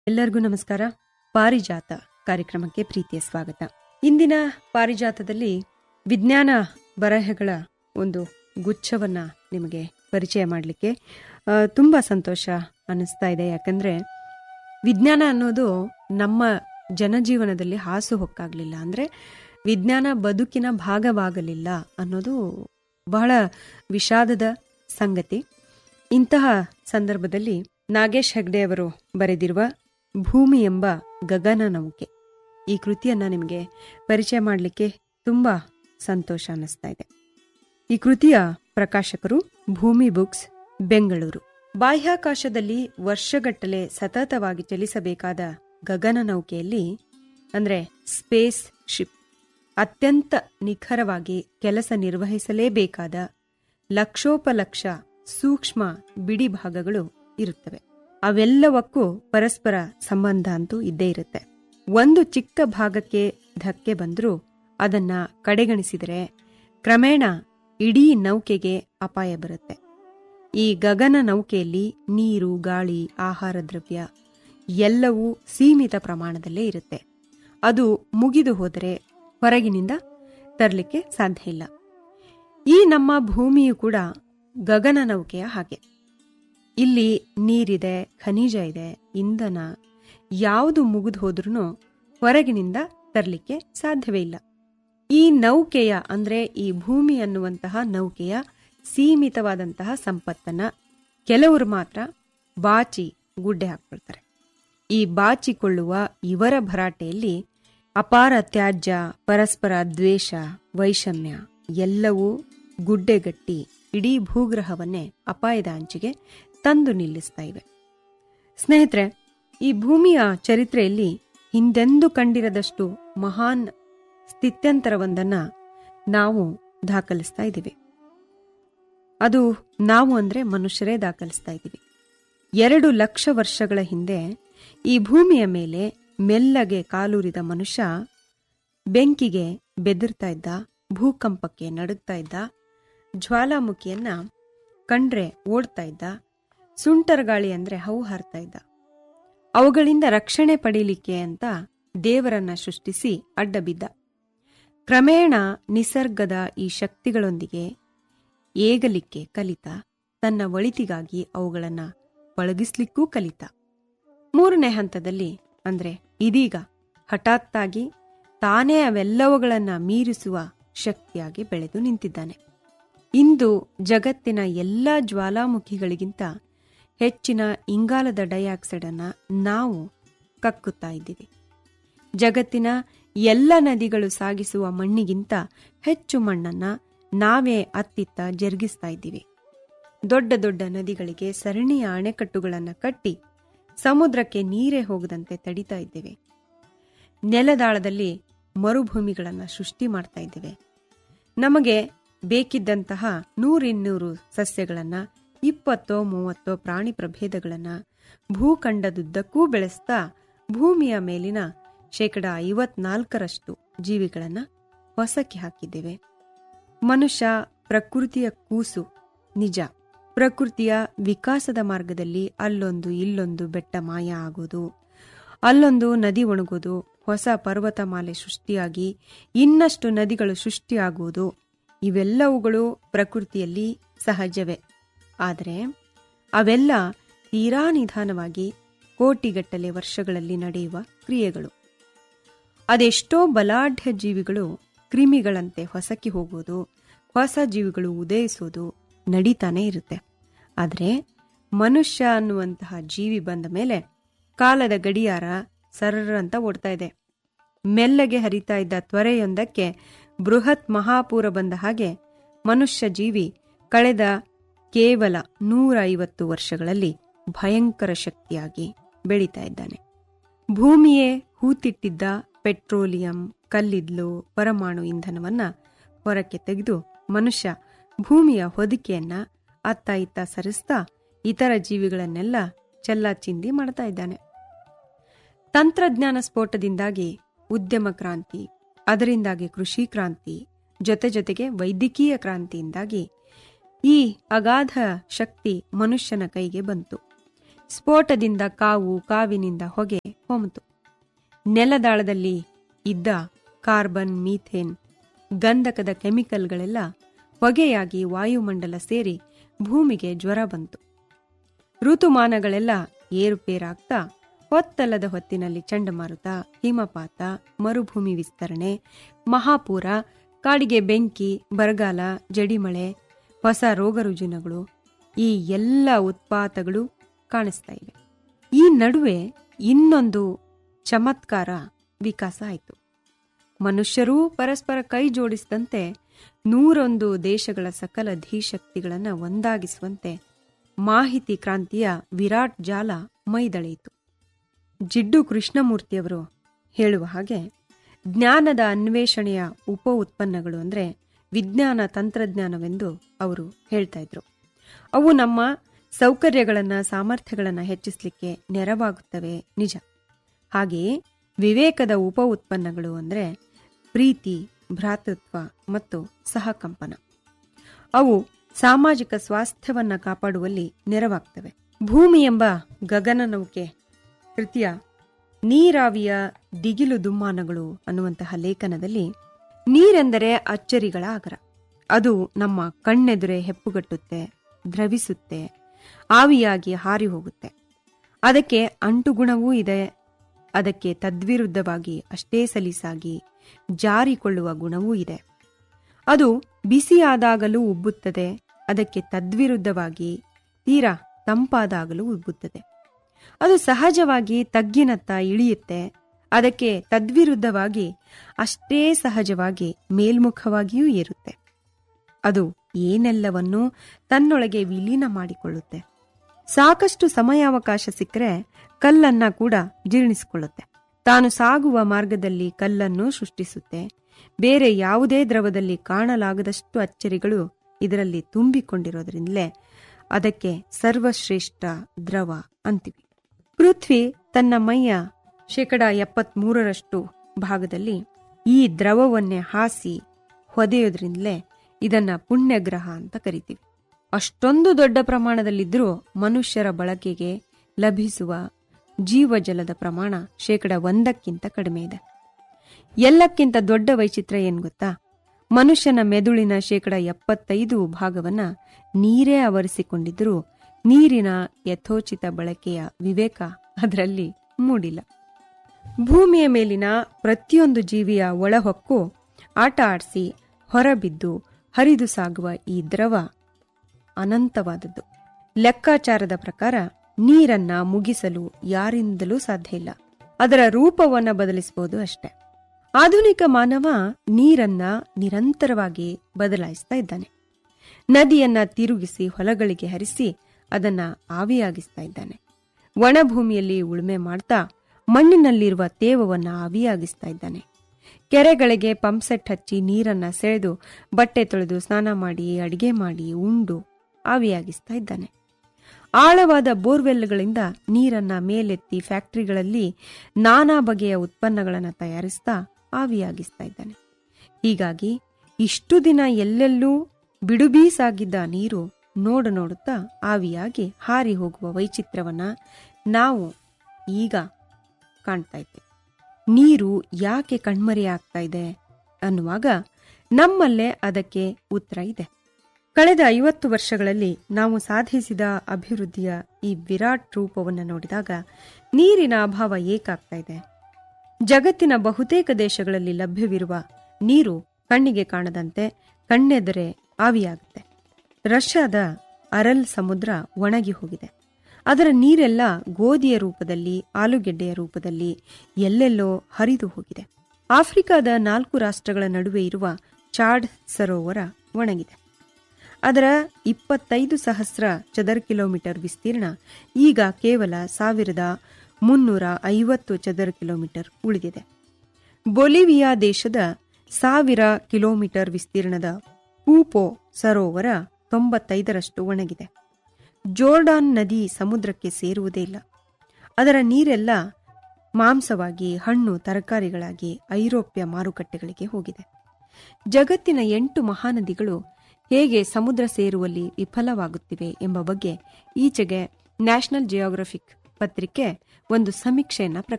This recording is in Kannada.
ಎಲ್ಲರಿಗೂ ನಮಸ್ಕಾರ ಪಾರಿಜಾತ ಕಾರ್ಯಕ್ರಮಕ್ಕೆ ಪ್ರೀತಿಯ ಸ್ವಾಗತ ಇಂದಿನ ಪಾರಿಜಾತದಲ್ಲಿ ವಿಜ್ಞಾನ ಬರಹಗಳ ಒಂದು ಗುಚ್ಛವನ್ನ ನಿಮಗೆ ಪರಿಚಯ ಮಾಡಲಿಕ್ಕೆ ತುಂಬ ಸಂತೋಷ ಅನ್ನಿಸ್ತಾ ಇದೆ ಯಾಕಂದ್ರೆ ವಿಜ್ಞಾನ ಅನ್ನೋದು ನಮ್ಮ ಜನಜೀವನದಲ್ಲಿ ಹಾಸು ಹೊಕ್ಕಾಗಲಿಲ್ಲ ಅಂದ್ರೆ ವಿಜ್ಞಾನ ಬದುಕಿನ ಭಾಗವಾಗಲಿಲ್ಲ ಅನ್ನೋದು ಬಹಳ ವಿಷಾದದ ಸಂಗತಿ ಇಂತಹ ಸಂದರ್ಭದಲ್ಲಿ ನಾಗೇಶ್ ಹೆಗ್ಡೆ ಅವರು ಬರೆದಿರುವ ಭೂಮಿ ಎಂಬ ಗಗನ ನೌಕೆ ಈ ಕೃತಿಯನ್ನ ನಿಮಗೆ ಪರಿಚಯ ಮಾಡಲಿಕ್ಕೆ ತುಂಬಾ ಸಂತೋಷ ಅನ್ನಿಸ್ತಾ ಇದೆ ಈ ಕೃತಿಯ ಪ್ರಕಾಶಕರು ಭೂಮಿ ಬುಕ್ಸ್ ಬೆಂಗಳೂರು ಬಾಹ್ಯಾಕಾಶದಲ್ಲಿ ವರ್ಷಗಟ್ಟಲೆ ಸತತವಾಗಿ ಚಲಿಸಬೇಕಾದ ಗಗನ ನೌಕೆಯಲ್ಲಿ ಅಂದ್ರೆ ಸ್ಪೇಸ್ ಶಿಪ್ ಅತ್ಯಂತ ನಿಖರವಾಗಿ ಕೆಲಸ ನಿರ್ವಹಿಸಲೇಬೇಕಾದ ಲಕ್ಷೋಪಲಕ್ಷ ಸೂಕ್ಷ್ಮ ಬಿಡಿ ಭಾಗಗಳು ಇರುತ್ತವೆ ಅವೆಲ್ಲವಕ್ಕೂ ಪರಸ್ಪರ ಸಂಬಂಧ ಅಂತೂ ಇದ್ದೇ ಇರುತ್ತೆ ಒಂದು ಚಿಕ್ಕ ಭಾಗಕ್ಕೆ ಧಕ್ಕೆ ಬಂದರೂ ಅದನ್ನ ಕಡೆಗಣಿಸಿದರೆ ಕ್ರಮೇಣ ಇಡೀ ನೌಕೆಗೆ ಅಪಾಯ ಬರುತ್ತೆ ಈ ಗಗನ ನೌಕೆಯಲ್ಲಿ ನೀರು ಗಾಳಿ ಆಹಾರ ದ್ರವ್ಯ ಎಲ್ಲವೂ ಸೀಮಿತ ಪ್ರಮಾಣದಲ್ಲೇ ಇರುತ್ತೆ ಅದು ಮುಗಿದು ಹೋದರೆ ಹೊರಗಿನಿಂದ ತರಲಿಕ್ಕೆ ಸಾಧ್ಯ ಇಲ್ಲ ಈ ನಮ್ಮ ಭೂಮಿಯು ಕೂಡ ಗಗನ ನೌಕೆಯ ಹಾಗೆ ಇಲ್ಲಿ ನೀರಿದೆ ಖನಿಜ ಇದೆ ಇಂಧನ ಯಾವುದು ಮುಗಿದು ಹೋದ್ರೂ ಹೊರಗಿನಿಂದ ತರಲಿಕ್ಕೆ ಸಾಧ್ಯವೇ ಇಲ್ಲ ಈ ನೌಕೆಯ ಅಂದ್ರೆ ಈ ಭೂಮಿ ಅನ್ನುವಂತಹ ನೌಕೆಯ ಸೀಮಿತವಾದಂತಹ ಸಂಪತ್ತನ್ನ ಕೆಲವರು ಮಾತ್ರ ಬಾಚಿ ಗುಡ್ಡೆ ಹಾಕ್ಕೊಳ್ತಾರೆ ಈ ಬಾಚಿಕೊಳ್ಳುವ ಇವರ ಭರಾಟೆಯಲ್ಲಿ ಅಪಾರ ತ್ಯಾಜ್ಯ ಪರಸ್ಪರ ದ್ವೇಷ ವೈಷಮ್ಯ ಎಲ್ಲವೂ ಗುಡ್ಡೆಗಟ್ಟಿ ಇಡೀ ಭೂಗ್ರಹವನ್ನೇ ಅಪಾಯದ ಅಂಚಿಗೆ ತಂದು ನಿಲ್ಲಿಸ್ತಾ ಇವೆ ಸ್ನೇಹಿತರೆ ಈ ಭೂಮಿಯ ಚರಿತ್ರೆಯಲ್ಲಿ ಹಿಂದೆಂದೂ ಕಂಡಿರದಷ್ಟು ಮಹಾನ್ ಸ್ಥಿತ್ಯಂತರವೊಂದನ್ನ ನಾವು ದಾಖಲಿಸ್ತಾ ಇದ್ದೀವಿ ಅದು ನಾವು ಅಂದ್ರೆ ಮನುಷ್ಯರೇ ದಾಖಲಿಸ್ತಾ ಇದ್ದೀವಿ ಎರಡು ಲಕ್ಷ ವರ್ಷಗಳ ಹಿಂದೆ ಈ ಭೂಮಿಯ ಮೇಲೆ ಮೆಲ್ಲಗೆ ಕಾಲೂರಿದ ಮನುಷ್ಯ ಬೆಂಕಿಗೆ ಬೆದರ್ತಾ ಇದ್ದ ಭೂಕಂಪಕ್ಕೆ ನಡುಗ್ತಾ ಇದ್ದ ಜ್ವಾಲಾಮುಖಿಯನ್ನ ಕಂಡ್ರೆ ಓಡ್ತಾ ಇದ್ದ ಸುಂಟರ್ ಗಾಳಿ ಅಂದ್ರೆ ಹೌ ಹಾರ್ತಾ ಇದ್ದ ಅವುಗಳಿಂದ ರಕ್ಷಣೆ ಪಡೀಲಿಕ್ಕೆ ಅಂತ ದೇವರನ್ನ ಸೃಷ್ಟಿಸಿ ಅಡ್ಡ ಬಿದ್ದ ಕ್ರಮೇಣ ನಿಸರ್ಗದ ಈ ಶಕ್ತಿಗಳೊಂದಿಗೆ ಏಗಲಿಕ್ಕೆ ಕಲಿತ ತನ್ನ ಒಳಿತಿಗಾಗಿ ಅವುಗಳನ್ನ ಪಳಗಿಸ್ಲಿಕ್ಕೂ ಕಲಿತ ಮೂರನೇ ಹಂತದಲ್ಲಿ ಅಂದ್ರೆ ಇದೀಗ ಹಠಾತ್ತಾಗಿ ತಾನೇ ಅವೆಲ್ಲವುಗಳನ್ನ ಮೀರಿಸುವ ಶಕ್ತಿಯಾಗಿ ಬೆಳೆದು ನಿಂತಿದ್ದಾನೆ ಇಂದು ಜಗತ್ತಿನ ಎಲ್ಲ ಜ್ವಾಲಾಮುಖಿಗಳಿಗಿಂತ ಹೆಚ್ಚಿನ ಇಂಗಾಲದ ಡೈಆಕ್ಸೈಡ್ ಅನ್ನ ನಾವು ಕಕ್ಕುತ್ತಾ ಇದ್ದೀವಿ ಜಗತ್ತಿನ ಎಲ್ಲ ನದಿಗಳು ಸಾಗಿಸುವ ಮಣ್ಣಿಗಿಂತ ಹೆಚ್ಚು ಮಣ್ಣನ್ನ ನಾವೇ ಅತ್ತಿತ್ತ ಜರುಗಿಸ್ತಾ ಇದ್ದೀವಿ ದೊಡ್ಡ ದೊಡ್ಡ ನದಿಗಳಿಗೆ ಸರಣಿಯ ಅಣೆಕಟ್ಟುಗಳನ್ನು ಕಟ್ಟಿ ಸಮುದ್ರಕ್ಕೆ ನೀರೇ ಹೋಗದಂತೆ ತಡಿತಾ ಇದ್ದೇವೆ ನೆಲದಾಳದಲ್ಲಿ ಮರುಭೂಮಿಗಳನ್ನು ಸೃಷ್ಟಿ ಮಾಡ್ತಾ ಇದ್ದೇವೆ ನಮಗೆ ಬೇಕಿದ್ದಂತಹ ನೂರಿನ್ನೂರು ಸಸ್ಯಗಳನ್ನ ಇಪ್ಪತ್ತೋ ಮೂವತ್ತೋ ಪ್ರಾಣಿ ಪ್ರಭೇದಗಳನ್ನ ಭೂಖಂಡದುದ್ದಕ್ಕೂ ಬೆಳೆಸ್ತಾ ಭೂಮಿಯ ಮೇಲಿನ ಶೇಕಡ ಐವತ್ನಾಲ್ಕರಷ್ಟು ಜೀವಿಗಳನ್ನ ಹೊಸಕ್ಕೆ ಹಾಕಿದ್ದೇವೆ ಮನುಷ್ಯ ಪ್ರಕೃತಿಯ ಕೂಸು ನಿಜ ಪ್ರಕೃತಿಯ ವಿಕಾಸದ ಮಾರ್ಗದಲ್ಲಿ ಅಲ್ಲೊಂದು ಇಲ್ಲೊಂದು ಬೆಟ್ಟ ಮಾಯ ಆಗೋದು ಅಲ್ಲೊಂದು ನದಿ ಒಣಗೋದು ಹೊಸ ಪರ್ವತಮಾಲೆ ಸೃಷ್ಟಿಯಾಗಿ ಇನ್ನಷ್ಟು ನದಿಗಳು ಸೃಷ್ಟಿಯಾಗುವುದು ಇವೆಲ್ಲವುಗಳು ಪ್ರಕೃತಿಯಲ್ಲಿ ಸಹಜವೇ ಆದರೆ ಅವೆಲ್ಲ ತೀರಾ ನಿಧಾನವಾಗಿ ಕೋಟಿಗಟ್ಟಲೆ ವರ್ಷಗಳಲ್ಲಿ ನಡೆಯುವ ಕ್ರಿಯೆಗಳು ಅದೆಷ್ಟೋ ಬಲಾಢ್ಯ ಜೀವಿಗಳು ಕ್ರಿಮಿಗಳಂತೆ ಹೊಸಕಿ ಹೋಗೋದು ಹೊಸ ಜೀವಿಗಳು ಉದಯಿಸೋದು ನಡೀತಾನೆ ಇರುತ್ತೆ ಆದರೆ ಮನುಷ್ಯ ಅನ್ನುವಂತಹ ಜೀವಿ ಬಂದ ಮೇಲೆ ಕಾಲದ ಗಡಿಯಾರ ಸರ್ರಂತ ಓಡ್ತಾ ಇದೆ ಮೆಲ್ಲಗೆ ಹರಿತಾ ಇದ್ದ ತ್ವರೆಯೊಂದಕ್ಕೆ ಬೃಹತ್ ಮಹಾಪೂರ ಬಂದ ಹಾಗೆ ಮನುಷ್ಯ ಜೀವಿ ಕಳೆದ ಕೇವಲ ನೂರ ಐವತ್ತು ವರ್ಷಗಳಲ್ಲಿ ಭಯಂಕರ ಶಕ್ತಿಯಾಗಿ ಬೆಳೀತಾ ಇದ್ದಾನೆ ಭೂಮಿಯೇ ಹೂತಿಟ್ಟಿದ್ದ ಪೆಟ್ರೋಲಿಯಂ ಕಲ್ಲಿದ್ಲು ಪರಮಾಣು ಇಂಧನವನ್ನ ಹೊರಕ್ಕೆ ತೆಗೆದು ಮನುಷ್ಯ ಭೂಮಿಯ ಹೊದಿಕೆಯನ್ನ ಅತ್ತ ಇತ್ತ ಸರಿಸ್ತಾ ಇತರ ಜೀವಿಗಳನ್ನೆಲ್ಲ ಚೆಲ್ಲಾಚಿಂದಿ ಮಾಡ್ತಾ ಇದ್ದಾನೆ ತಂತ್ರಜ್ಞಾನ ಸ್ಫೋಟದಿಂದಾಗಿ ಉದ್ಯಮ ಕ್ರಾಂತಿ ಅದರಿಂದಾಗಿ ಕೃಷಿ ಕ್ರಾಂತಿ ಜೊತೆ ಜೊತೆಗೆ ವೈದ್ಯಕೀಯ ಕ್ರಾಂತಿಯಿಂದಾಗಿ ಈ ಅಗಾಧ ಶಕ್ತಿ ಮನುಷ್ಯನ ಕೈಗೆ ಬಂತು ಸ್ಫೋಟದಿಂದ ಕಾವು ಕಾವಿನಿಂದ ಹೊಗೆ ಹೊಮ್ಮಿತು ನೆಲದಾಳದಲ್ಲಿ ಇದ್ದ ಕಾರ್ಬನ್ ಮೀಥೇನ್ ಗಂಧಕದ ಕೆಮಿಕಲ್ಗಳೆಲ್ಲ ಹೊಗೆಯಾಗಿ ವಾಯುಮಂಡಲ ಸೇರಿ ಭೂಮಿಗೆ ಜ್ವರ ಬಂತು ಋತುಮಾನಗಳೆಲ್ಲ ಏರುಪೇರಾಗ್ತಾ ಹೊತ್ತಲ್ಲದ ಹೊತ್ತಿನಲ್ಲಿ ಚಂಡಮಾರುತ ಹಿಮಪಾತ ಮರುಭೂಮಿ ವಿಸ್ತರಣೆ ಮಹಾಪೂರ ಕಾಡಿಗೆ ಬೆಂಕಿ ಬರಗಾಲ ಜಡಿಮಳೆ ಹೊಸ ರೋಗರುಜಿನಗಳು ಈ ಎಲ್ಲ ಉತ್ಪಾತಗಳು ಕಾಣಿಸ್ತಾ ಇವೆ ಈ ನಡುವೆ ಇನ್ನೊಂದು ಚಮತ್ಕಾರ ವಿಕಾಸ ಆಯಿತು ಮನುಷ್ಯರೂ ಪರಸ್ಪರ ಕೈ ಜೋಡಿಸಿದಂತೆ ನೂರೊಂದು ದೇಶಗಳ ಸಕಲ ಧೀಶಕ್ತಿಗಳನ್ನು ಒಂದಾಗಿಸುವಂತೆ ಮಾಹಿತಿ ಕ್ರಾಂತಿಯ ವಿರಾಟ್ ಜಾಲ ಮೈದಳೆಯಿತು ಜಿಡ್ಡು ಕೃಷ್ಣಮೂರ್ತಿಯವರು ಹೇಳುವ ಹಾಗೆ ಜ್ಞಾನದ ಅನ್ವೇಷಣೆಯ ಉಪ ಉತ್ಪನ್ನಗಳು ಅಂದರೆ ವಿಜ್ಞಾನ ತಂತ್ರಜ್ಞಾನವೆಂದು ಅವರು ಹೇಳ್ತಾ ಇದ್ರು ಅವು ನಮ್ಮ ಸೌಕರ್ಯಗಳನ್ನು ಸಾಮರ್ಥ್ಯಗಳನ್ನು ಹೆಚ್ಚಿಸಲಿಕ್ಕೆ ನೆರವಾಗುತ್ತವೆ ನಿಜ ಹಾಗೆಯೇ ವಿವೇಕದ ಉಪ ಉತ್ಪನ್ನಗಳು ಅಂದರೆ ಪ್ರೀತಿ ಭ್ರಾತೃತ್ವ ಮತ್ತು ಸಹಕಂಪನ ಅವು ಸಾಮಾಜಿಕ ಸ್ವಾಸ್ಥ್ಯವನ್ನ ಕಾಪಾಡುವಲ್ಲಿ ನೆರವಾಗ್ತವೆ ಭೂಮಿ ಎಂಬ ಗಗನ ನೌಕೆ ಕೃತಿಯ ನೀರಾವಿಯ ದಿಗಿಲು ದುಮ್ಮಾನಗಳು ಅನ್ನುವಂತಹ ಲೇಖನದಲ್ಲಿ ನೀರೆಂದರೆ ಅಚ್ಚರಿಗಳ ಆಗರ ಅದು ನಮ್ಮ ಕಣ್ಣೆದುರೆ ಹೆಪ್ಪುಗಟ್ಟುತ್ತೆ ದ್ರವಿಸುತ್ತೆ ಆವಿಯಾಗಿ ಹಾರಿ ಹೋಗುತ್ತೆ ಅದಕ್ಕೆ ಅಂಟುಗುಣವೂ ಇದೆ ಅದಕ್ಕೆ ತದ್ವಿರುದ್ಧವಾಗಿ ಅಷ್ಟೇ ಸಲೀಸಾಗಿ ಜಾರಿಕೊಳ್ಳುವ ಗುಣವೂ ಇದೆ ಅದು ಬಿಸಿಯಾದಾಗಲೂ ಉಬ್ಬುತ್ತದೆ ಅದಕ್ಕೆ ತದ್ವಿರುದ್ಧವಾಗಿ ತೀರಾ ತಂಪಾದಾಗಲೂ ಉಬ್ಬುತ್ತದೆ ಅದು ಸಹಜವಾಗಿ ತಗ್ಗಿನತ್ತ ಇಳಿಯುತ್ತೆ ಅದಕ್ಕೆ ತದ್ವಿರುದ್ಧವಾಗಿ ಅಷ್ಟೇ ಸಹಜವಾಗಿ ಮೇಲ್ಮುಖವಾಗಿಯೂ ಏರುತ್ತೆ ಅದು ಏನೆಲ್ಲವನ್ನೂ ತನ್ನೊಳಗೆ ವಿಲೀನ ಮಾಡಿಕೊಳ್ಳುತ್ತೆ ಸಾಕಷ್ಟು ಸಮಯಾವಕಾಶ ಸಿಕ್ಕರೆ ಕಲ್ಲನ್ನ ಕೂಡ ಜೀರ್ಣಿಸಿಕೊಳ್ಳುತ್ತೆ ತಾನು ಸಾಗುವ ಮಾರ್ಗದಲ್ಲಿ ಕಲ್ಲನ್ನು ಸೃಷ್ಟಿಸುತ್ತೆ ಬೇರೆ ಯಾವುದೇ ದ್ರವದಲ್ಲಿ ಕಾಣಲಾಗದಷ್ಟು ಅಚ್ಚರಿಗಳು ಇದರಲ್ಲಿ ತುಂಬಿಕೊಂಡಿರೋದ್ರಿಂದಲೇ ಅದಕ್ಕೆ ಸರ್ವಶ್ರೇಷ್ಠ ದ್ರವ ಅಂತೀವಿ ಪೃಥ್ವಿ ತನ್ನ ಮೈಯ ಶೇಕಡ ಎಪ್ಪತ್ಮೂರರಷ್ಟು ಭಾಗದಲ್ಲಿ ಈ ದ್ರವವನ್ನೇ ಹಾಸಿ ಹೊದೆಯೋದ್ರಿಂದಲೇ ಇದನ್ನ ಪುಣ್ಯಗ್ರಹ ಅಂತ ಕರಿತೀವಿ ಅಷ್ಟೊಂದು ದೊಡ್ಡ ಪ್ರಮಾಣದಲ್ಲಿದ್ದರೂ ಮನುಷ್ಯರ ಬಳಕೆಗೆ ಲಭಿಸುವ ಜೀವಜಲದ ಪ್ರಮಾಣ ಶೇಕಡ ಒಂದಕ್ಕಿಂತ ಕಡಿಮೆ ಇದೆ ಎಲ್ಲಕ್ಕಿಂತ ದೊಡ್ಡ ವೈಚಿತ್ರ್ಯ ಏನ್ ಗೊತ್ತಾ ಮನುಷ್ಯನ ಮೆದುಳಿನ ಶೇಕಡ ಎಪ್ಪತ್ತೈದು ಭಾಗವನ್ನ ನೀರೇ ಆವರಿಸಿಕೊಂಡಿದ್ರೂ ನೀರಿನ ಯಥೋಚಿತ ಬಳಕೆಯ ವಿವೇಕ ಅದರಲ್ಲಿ ಮೂಡಿಲ್ಲ ಭೂಮಿಯ ಮೇಲಿನ ಪ್ರತಿಯೊಂದು ಜೀವಿಯ ಒಳಹೊಕ್ಕು ಆಟ ಆಡಿಸಿ ಹೊರಬಿದ್ದು ಹರಿದು ಸಾಗುವ ಈ ದ್ರವ ಅನಂತವಾದದ್ದು ಲೆಕ್ಕಾಚಾರದ ಪ್ರಕಾರ ನೀರನ್ನ ಮುಗಿಸಲು ಯಾರಿಂದಲೂ ಸಾಧ್ಯ ಇಲ್ಲ ಅದರ ರೂಪವನ್ನ ಬದಲಿಸಬಹುದು ಅಷ್ಟೆ ಆಧುನಿಕ ಮಾನವ ನೀರನ್ನ ನಿರಂತರವಾಗಿ ಬದಲಾಯಿಸ್ತಾ ಇದ್ದಾನೆ ನದಿಯನ್ನ ತಿರುಗಿಸಿ ಹೊಲಗಳಿಗೆ ಹರಿಸಿ ಅದನ್ನ ಆವಿಯಾಗಿಸ್ತಾ ಇದ್ದಾನೆ ಒಣಭೂಮಿಯಲ್ಲಿ ಉಳುಮೆ ಮಾಡ್ತಾ ಮಣ್ಣಿನಲ್ಲಿರುವ ತೇವವನ್ನ ಆವಿಯಾಗಿಸ್ತಾ ಇದ್ದಾನೆ ಕೆರೆಗಳಿಗೆ ಪಂಪ್ಸೆಟ್ ಹಚ್ಚಿ ನೀರನ್ನ ಸೆಳೆದು ಬಟ್ಟೆ ತೊಳೆದು ಸ್ನಾನ ಮಾಡಿ ಅಡಿಗೆ ಮಾಡಿ ಉಂಡು ಆವಿಯಾಗಿಸ್ತಾ ಇದ್ದಾನೆ ಆಳವಾದ ಬೋರ್ವೆಲ್ಗಳಿಂದ ನೀರನ್ನ ಮೇಲೆತ್ತಿ ಫ್ಯಾಕ್ಟರಿಗಳಲ್ಲಿ ನಾನಾ ಬಗೆಯ ಉತ್ಪನ್ನಗಳನ್ನು ತಯಾರಿಸ್ತಾ ಆವಿಯಾಗಿಸ್ತಾ ಇದ್ದಾನೆ ಹೀಗಾಗಿ ಇಷ್ಟು ದಿನ ಎಲ್ಲೆಲ್ಲೂ ಬಿಡುಬೀಸಾಗಿದ್ದ ನೀರು ನೋಡ ನೋಡುತ್ತಾ ಆವಿಯಾಗಿ ಹಾರಿ ಹೋಗುವ ವೈಚಿತ್ರ್ಯವನ್ನ ನಾವು ಈಗ ಕಾಣ್ತಾ ಇದ್ದೇವೆ ನೀರು ಯಾಕೆ ಕಣ್ಮರೆಯಾಗ್ತಾ ಇದೆ ಅನ್ನುವಾಗ ನಮ್ಮಲ್ಲೇ ಅದಕ್ಕೆ ಉತ್ತರ ಇದೆ ಕಳೆದ ಐವತ್ತು ವರ್ಷಗಳಲ್ಲಿ ನಾವು ಸಾಧಿಸಿದ ಅಭಿವೃದ್ಧಿಯ ಈ ವಿರಾಟ್ ರೂಪವನ್ನು ನೋಡಿದಾಗ ನೀರಿನ ಅಭಾವ ಏಕಾಗ್ತಾ ಇದೆ ಜಗತ್ತಿನ ಬಹುತೇಕ ದೇಶಗಳಲ್ಲಿ ಲಭ್ಯವಿರುವ ನೀರು ಕಣ್ಣಿಗೆ ಕಾಣದಂತೆ ಕಣ್ಣೆದರೆ ಆವಿಯಾಗುತ್ತೆ ರಷ್ಯಾದ ಅರಲ್ ಸಮುದ್ರ ಒಣಗಿ ಹೋಗಿದೆ ಅದರ ನೀರೆಲ್ಲ ಗೋಧಿಯ ರೂಪದಲ್ಲಿ ಆಲೂಗೆಡ್ಡೆಯ ರೂಪದಲ್ಲಿ ಎಲ್ಲೆಲ್ಲೋ ಹರಿದು ಹೋಗಿದೆ ಆಫ್ರಿಕಾದ ನಾಲ್ಕು ರಾಷ್ಟ್ರಗಳ ನಡುವೆ ಇರುವ ಚಾಡ್ ಸರೋವರ ಒಣಗಿದೆ ಅದರ ಇಪ್ಪತ್ತೈದು ಸಹಸ್ರ ಚದರ ಕಿಲೋಮೀಟರ್ ವಿಸ್ತೀರ್ಣ ಈಗ ಕೇವಲ ಸಾವಿರದ ಮುನ್ನೂರ ಐವತ್ತು ಚದರ ಕಿಲೋಮೀಟರ್ ಉಳಿದಿದೆ ಬೊಲಿವಿಯಾ ದೇಶದ ಸಾವಿರ ಕಿಲೋಮೀಟರ್ ವಿಸ್ತೀರ್ಣದ ಪೂಪೋ ಸರೋವರ ತೊಂಬತ್ತೈದರಷ್ಟು ಒಣಗಿದೆ ಜೋರ್ಡಾನ್ ನದಿ ಸಮುದ್ರಕ್ಕೆ ಸೇರುವುದೇ ಇಲ್ಲ ಅದರ ನೀರೆಲ್ಲ ಮಾಂಸವಾಗಿ ಹಣ್ಣು ತರಕಾರಿಗಳಾಗಿ ಐರೋಪ್ಯ ಮಾರುಕಟ್ಟೆಗಳಿಗೆ ಹೋಗಿದೆ ಜಗತ್ತಿನ ಎಂಟು ಮಹಾನದಿಗಳು ಹೇಗೆ ಸಮುದ್ರ ಸೇರುವಲ್ಲಿ ವಿಫಲವಾಗುತ್ತಿವೆ ಎಂಬ ಬಗ್ಗೆ ಈಚೆಗೆ ನ್ಯಾಷನಲ್ ಜಿಯೋಗ್ರಫಿಕ್ ಪತ್ರಿಕೆ ಒಂದು ಸಮೀಕ್ಷೆಯನ್ನ